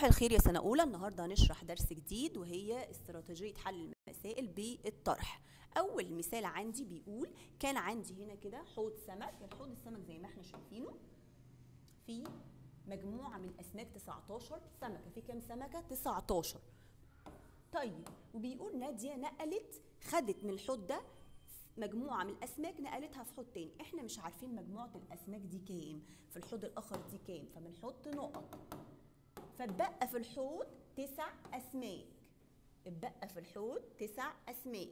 صباح الخير يا سنة أولى النهاردة هنشرح درس جديد وهي استراتيجية حل المسائل بالطرح أول مثال عندي بيقول كان عندي هنا كده حوض سمك الحوض السمك زي ما احنا شايفينه في مجموعة من الأسماك 19 سمكة في كام سمكة؟ 19 طيب وبيقول نادية نقلت خدت من الحوض ده مجموعة من الأسماك نقلتها في حوض تاني احنا مش عارفين مجموعة الأسماك دي كام في الحوض الآخر دي كام فبنحط نقط فاتبقى في الحوض تسع أسماك اتبقى في الحوض تسع أسماك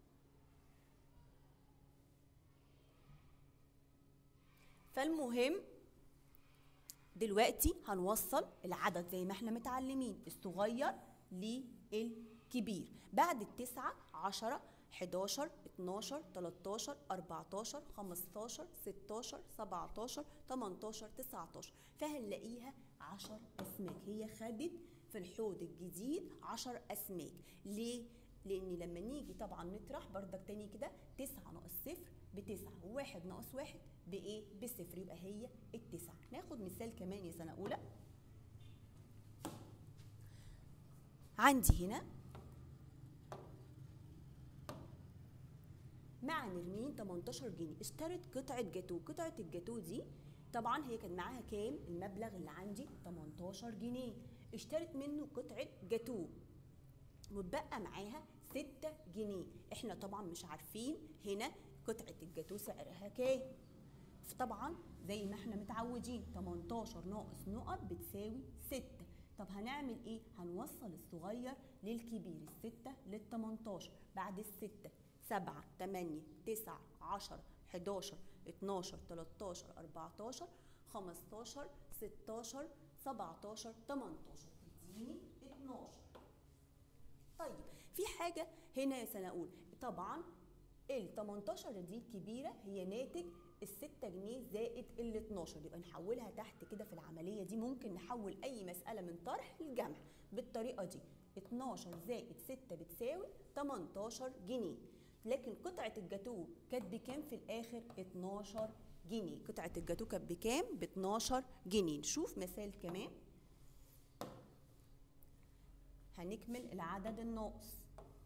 فالمهم دلوقتي هنوصل العدد زي ما احنا متعلمين الصغير للكبير بعد التسعة عشرة 11 12 13 14 15 16 17 18 19 فهنلاقيها 10 اسماك هي خدت في الحوض الجديد 10 اسماك ليه لان لما نيجي طبعا نطرح بردك تاني كده 9 ناقص 0 بتسعة وواحد ناقص واحد بايه بصفر يبقى هي التسعة ناخد مثال كمان يا سنة أولى عندي هنا مع نرمين 18 جنيه اشترت قطعة جاتو قطعة الجاتو دي طبعا هي كان معاها كام المبلغ اللي عندي 18 جنيه اشترت منه قطعة جاتو واتبقى معاها 6 جنيه احنا طبعا مش عارفين هنا قطعة الجاتو سعرها كام فطبعا زي ما احنا متعودين 18 ناقص نقط بتساوي 6 طب هنعمل ايه هنوصل الصغير للكبير الستة لل 18 بعد الستة سبعة تمانية تسعة عشرة حداشر اتناشر تلاتاشر أربعتاشر خمستاشر ستاشر سبعتاشر تمنتاشر تديني اتناشر طيب في حاجة هنا يا سنة أقول طبعا ال 18 دي الكبيرة هي ناتج ال 6 جنيه زائد ال 12 يبقى نحولها تحت كده في العملية دي ممكن نحول أي مسألة من طرح للجمع بالطريقة دي 12 زائد 6 بتساوي 18 جنيه لكن قطعة الجاتو كانت بكام في الآخر 12 جنيه قطعة الجاتو كانت بكام ب 12 جنيه نشوف مثال كمان هنكمل العدد الناقص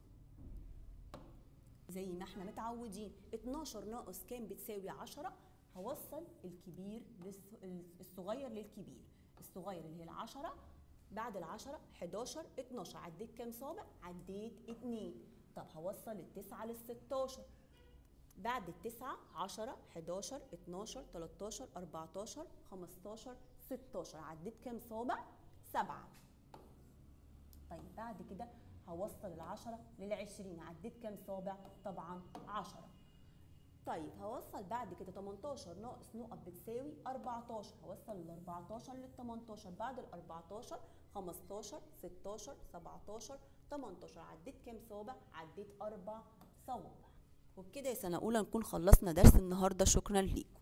زي ما احنا متعودين 12 ناقص كام بتساوي 10 هوصل الكبير الصغير للكبير الصغير اللي هي العشرة بعد العشرة 11 12 عديت كام صابع عديت 2 طب هوصل التسعة للستاشر بعد التسعة عشرة حداشر اتناشر تلاتاشر أربعتاشر خمستاشر ستاشر عديت كام صابع؟ سبعة طيب بعد كده هوصل العشرة للعشرين عديت كام صابع؟ طبعا عشرة طيب هوصل بعد كده 18 ناقص نقط بتساوي 14 هوصل ال 14 لل 18 بعد ال 14 15 16 17 18 عديت كام صابع؟ عديت أربع صوابع وبكده يا سنة أولى نكون خلصنا درس النهاردة شكرا ليكم